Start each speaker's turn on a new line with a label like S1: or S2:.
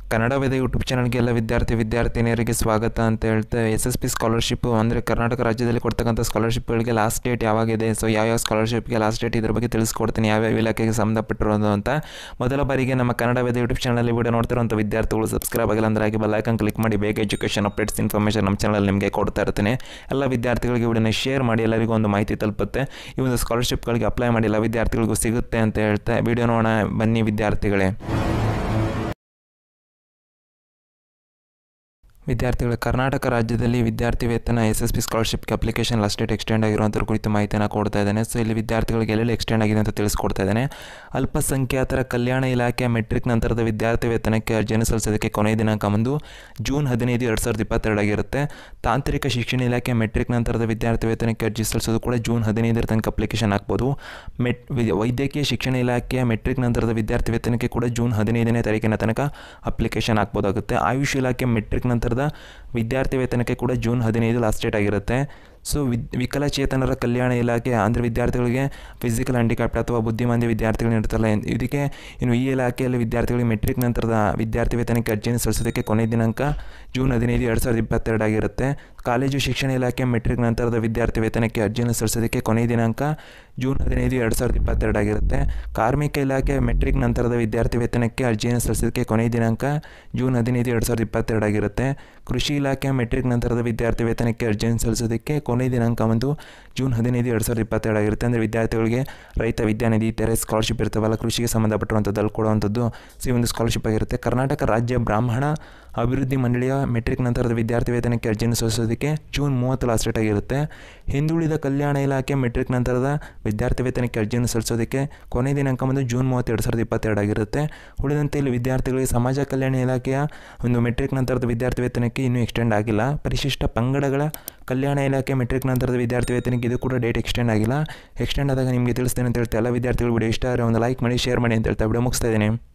S1: Kannada Veda YouTube ಚಾನಲ್ಗೆ ಎಲ್ಲ ವಿದ್ಯಾರ್ಥಿ ವಿದ್ಯಾರ್ಥಿನಿಯರಿಗೆ ಸ್ವಾಗತ ಅಂತ ಹೇಳ್ತಾ ಎಸ್ ಎಸ್ ಪಿ ಸ್ಕಾಲರ್ಶಿಪ್ ಅಂದರೆ ಕರ್ನಾಟಕ ರಾಜ್ಯದಲ್ಲಿ ಕೊಡ್ತಕ್ಕಂಥ ಸ್ಕಾಲರ್ಶಿಪ್ಗಳಿಗೆ ಲಾಸ್ಟ್ ಡೇಟ್ ಯಾವಾಗಿದೆ ಸೊ ಯಾವ್ಯಾವ ಸ್ಕಾಲರ್ಶಿಪ್ಗೆ ಲಾಸ್ಟ್ ಡೇಟ್ ಇದ್ರ ಬಗ್ಗೆ ತಿಳಿಸ್ಕೊಡ್ತೀನಿ ಯಾವ್ಯಾವ ಇಲಾಖೆಗೆ ಸಂಬಂಧಪಟ್ಟಿರೋದು ಅಂತ ಮೊದಲ ಬಾರಿಗೆ ನಮ್ಮ ಕನ್ನಡ ವೇದ ಯೂಟ್ಯೂಬ್ ಚಾನಲಲ್ಲಿ ವಿಡಿಯೋ ನೋಡ್ತಿರೋಂಥ ವಿದ್ಯಾರ್ಥಿಗಳು ಸಬ್ಸ್ಕ್ರೈಬ್ ಆಗಿಲ್ಲ ಅಂದರೆ ಹಾಗೆ ಬೆಲ್ಲೈಕನ್ ಕ್ಲಿಕ್ ಮಾಡಿ ಬೇಗ ಎಜುಕೇಷನ್ ಅಪ್ಡೇಟ್ಸ್ ಇನ್ಫಾರ್ಮೇಷನ್ ನಮ್ಮ ಚಾನಲ್ ನಿಮಗೆ ಕೊಡ್ತಾ ಇರ್ತೀನಿ ಎಲ್ಲ ವಿದ್ಯಾರ್ಥಿಗಳಿಗೆ ವಿಡಿಯೋನ ಶೇರ್ ಮಾಡಿ ಎಲ್ಲರಿಗೂ ಒಂದು ಮಾಹಿತಿ ತಲುಪುತ್ತೆ ಈ ಒಂದು ಸ್ಕಾಲರ್ಶಿಪ್ಗಳಿಗೆ ಅಪ್ಲೈ ಮಾಡಿ ಎಲ್ಲ ವಿದ್ಯಾರ್ಥಿಗಳಿಗೂ ಸಿಗುತ್ತೆ ಅಂತ ಹೇಳ್ತಾ ವಿಡಿಯೋ ನೋಡೋಣ ಬನ್ನಿ ವಿದ್ಯಾರ್ಥಿಗಳೇ ವಿದ್ಯಾರ್ಥಿಗಳ ಕರ್ನಾಟಕ ರಾಜ್ಯದಲ್ಲಿ ವಿದ್ಯಾರ್ಥಿ ವೇತನ ಎಸ್ ಎಸ್ ಪಿ ಸ್ಕಾಲರ್ಶಿಪ್ಗೆ ಅಪ್ಲಿಕೇಶನ್ ಲಾಸ್ಟ್ ಡೇಟ್ ಎಕ್ಸ್ಟೆಂಡ್ ಆಗಿರುವಂಥರ ಕುರಿತು ಮಾಹಿತಿಯನ್ನು ಕೊಡ್ತಾ ಇದ್ದೇನೆ ಸೊ ಇಲ್ಲಿ ವಿದ್ಯಾರ್ಥಿಗಳಿಗೆ ಎಲ್ಲೆಲ್ಲಿ ಎಕ್ಸ್ಟೆಂಡ್ ಆಗಿದೆ ಅಂತ ತಿಳಿಸ್ಕೊಡ್ತಾ ಇದ್ದೇನೆ ಅಲ್ಪಸಂಖ್ಯಾತರ ಕಲ್ಯಾಣ ಇಲಾಖೆ ಮೆಟ್ರಿಕ್ ನಂತರದ ವಿದ್ಯಾರ್ಥಿ ವೇತನಕ್ಕೆ ಅರ್ಜಿಯನ್ನು ಸಲ್ಲಿಸೋದಕ್ಕೆ ಕೊನೆಯ ದಿನಾಂಕ ಒಂದು ಜೂನ್ ಹದಿನೈದು ಎರಡು ಸಾವಿರದ ಇಪ್ಪತ್ತೆರಡು ಆಗಿರುತ್ತೆ ತಾಂತ್ರಿಕ ಶಿಕ್ಷಣ ಇಲಾಖೆ ಮೆಟ್ರಿಕ್ ನಂತರದ ವಿದ್ಯಾರ್ಥಿ ವೇತನಕ್ಕೆ ಅರ್ಜಿ ಸಲ್ಲಿಸೋದು ಕೂಡ ಜೂನ್ ಹದಿನೈದರ ತನಕ ಅಪ್ಲಿಕೇಶನ್ ಹಾಕ್ಬೋದು ಮೆಟ್ ವಿ- ವೈದ್ಯಕೀಯ ಶಿಕ್ಷಣ ಇಲಾಖೆಯ ಮೆಟ್ರಿಕ್ ನಂತರದ ವಿದ್ಯಾರ್ಥಿ ವೇತನಕ್ಕೆ ಕೂಡ ಜೂನ್ ಹದಿನೈದನೇ ತಾರೀಕಿನ ತನಕ ಅಪ್ಲಿಕೇಶನ್ ಹಾಕ್ಬೋದಾಗುತ್ತೆ ಆಯುಷ್ ಇಲಾಖೆ ಮೆಟ್ರಿಕ್ ನಂತರದ ವಿದ್ಯಾರ್ಥಿ ವೇತನಕ್ಕೆ ಕೂಡ ಜೂನ್ ಹದಿನೈದು ಲಾಸ್ಟ್ ಡೇಟ್ ಆಗಿರುತ್ತೆ ಸೊ ವಿದ್ ವಿಕಲಚೇತನರ ಕಲ್ಯಾಣ ಇಲಾಖೆ ಅಂದರೆ ವಿದ್ಯಾರ್ಥಿಗಳಿಗೆ ಫಿಸಿಕಲ್ ಹ್ಯಾಂಡಿಕ್ಯಾಪ್ಟ್ ಅಥವಾ ಬುದ್ಧಿಮಾಂದ್ಯ ವಿದ್ಯಾರ್ಥಿಗಳು ಇರ್ತಲ್ಲ ಇನ್- ಇದಕ್ಕೆ ಇನ್ನು ಈ ಇಲಾಖೆಯಲ್ಲಿ ವಿದ್ಯಾರ್ಥಿಗಳಿಗೆ ಮೆಟ್ರಿಕ್ ನಂತರದ ವಿದ್ಯಾರ್ಥಿ ವೇತನಕ್ಕೆ ಅರ್ಜಿಯನ್ನು ಸಲ್ಲಿಸೋದಕ್ಕೆ ಕೊನೆಯ ದಿನಾಂಕ ಜೂನ್ ಹದಿನೈದು ಎರಡು ಸಾವಿರದ ಇಪ್ಪತ್ತೆರಡು ಆಗಿರುತ್ತೆ ಕಾಲೇಜು ಶಿಕ್ಷಣ ಇಲಾಖೆ ಮೆಟ್ರಿಕ್ ನಂತರದ ವಿದ್ಯಾರ್ಥಿ ವೇತನಕ್ಕೆ ಅರ್ಜಿಯನ್ನು ಸಲ್ಲಿಸೋದಕ್ಕೆ ಕೊನೆಯ ದಿನಾಂಕ ಜೂನ್ ಹದಿನೈದು ಎರಡು ಸಾವಿರದ ಇಪ್ಪತ್ತೆರಡು ಆಗಿರುತ್ತೆ ಕಾರ್ಮಿಕ ಇಲಾಖೆ ಮೆಟ್ರಿಕ್ ನಂತರದ ವಿದ್ಯಾರ್ಥಿ ವೇತನಕ್ಕೆ ಅರ್ಜಿಯನ್ನು ಸಲ್ಲಿಸೋದಕ್ಕೆ ಕೊನೆಯ ದಿನಾಂಕ ಜೂನ್ ಹದಿನೈದು ಎರಡು ಸಾವಿರದ ಇಪ್ಪತ್ತೆರಡು ಆಗಿರುತ್ತೆ ಕೃಷಿ ಇಲಾಖೆ ಮೆಟ್ರಿಕ್ ನಂತರದ ವಿದ್ಯಾರ್ಥಿ ವೇತನಕ್ಕೆ ಅರ್ಜಿಯನ್ನು ಸಲ್ಲಿಸೋದಕ್ಕೆ ಕೊನೆಯ ದಿನಾಂಕ ಒಂದು ಜೂನ್ ಹದಿನೈದು ಎರಡು ಸಾವಿರದ ಇಪ್ಪತ್ತೆರಡು ಆಗಿರುತ್ತೆ ಅಂದರೆ ವಿದ್ಯಾರ್ಥಿಗಳಿಗೆ ರೈತ ವಿದ್ಯಾನಿಧಿ ಇತರೆ ಸ್ಕಾಲರ್ಶಿಪ್ ಇರ್ತಾವಲ್ಲ ಕೃಷಿಗೆ ಸಂಬಂಧಪಟ್ಟಿರುವಂಥದ್ದಲ್ಲಿ ಕೊಡುವಂಥದ್ದು ಸೊ ಈ ಒಂದು ಸ್ಕಾಲರ್ಶಿಪ್ ಆಗಿರುತ್ತೆ ಕರ್ನಾಟಕ ರಾಜ್ಯ ಬ್ರಾಹ್ಮಣ ಅಭಿವೃದ್ಧಿ ಮಂಡಳಿಯ ಮೆಟ್ರಿಕ್ ನಂತರದ ವಿದ್ಯಾರ್ಥಿ ವೇತನಕ್ಕೆ ಅರ್ಜಿಯನ್ನು ಸಲ್ಲಿಸೋದಕ್ಕೆ ಜೂನ್ ಮೂವತ್ತು ಲಾಸ್ಟ್ ಡೇಟ್ ಆಗಿರುತ್ತೆ ಹಿಂದುಳಿದ ಕಲ್ಯಾಣ ಇಲಾಖೆ ಮೆಟ್ರಿಕ್ ನಂತರದ ವಿದ್ಯಾರ್ಥಿ ವೇತನಕ್ಕೆ ಅರ್ಜಿಯನ್ನು ಸಲ್ಲಿಸೋದಕ್ಕೆ ಕೊನೆಯ ದಿನಾಂಕ ಬಂದು ಜೂನ್ ಮೂವತ್ತು ಎರಡು ಸಾವಿರದ ಇಪ್ಪತ್ತೆರಡು ಆಗಿರುತ್ತೆ ಉಳಿದಂತೆ ಇಲ್ಲಿ ವಿದ್ಯಾರ್ಥಿಗಳಿಗೆ ಸಮಾಜ ಕಲ್ಯಾಣ ಇಲಾಖೆಯ ಒಂದು ಮೆಟ್ರಿಕ್ ನಂತರದ ವಿದ್ಯಾರ್ಥಿ ವೇತನಕ್ಕೆ ಇನ್ನೂ ಎಕ್ಸ್ಟೆಂಡ್ ಆಗಿಲ್ಲ ಪರಿಶಿಷ್ಟ ಪಂಗಡಗಳ ಕಲ್ಯಾಣ ಇಲಾಖೆ ಮೆಟ್ರಿಕ್ ನಂತರದ ವಿದ್ಯಾರ್ಥಿ ವೇತನಕ್ಕೆ ಇದು ಕೂಡ ಡೇಟ್ ಎಕ್ಸ್ಟೆಂಡ್ ಆಗಿಲ್ಲ ಎಕ್ಸ್ಟೆಂಡ್ ಆದಾಗ ನಿಮಗೆ ತಿಳಿಸ್ತೇನೆ ಅಂತ ಹೇಳ್ತಾ ಎಲ್ಲ ವಿದ್ಯಾರ್ಥಿಗಳು ವಿಡಿಯೋ ಇಷ್ಟ ಆದರೆ ಒಂದು ಲೈಕ್ ಮಾಡಿ ಶೇರ್ ಮಾಡಿ ಅಂತ ಹೇಳ್ತಾ ವಿಡಿಯೋ ಮುಗಿಸ್ತಾ ಇದ್ದೀನಿ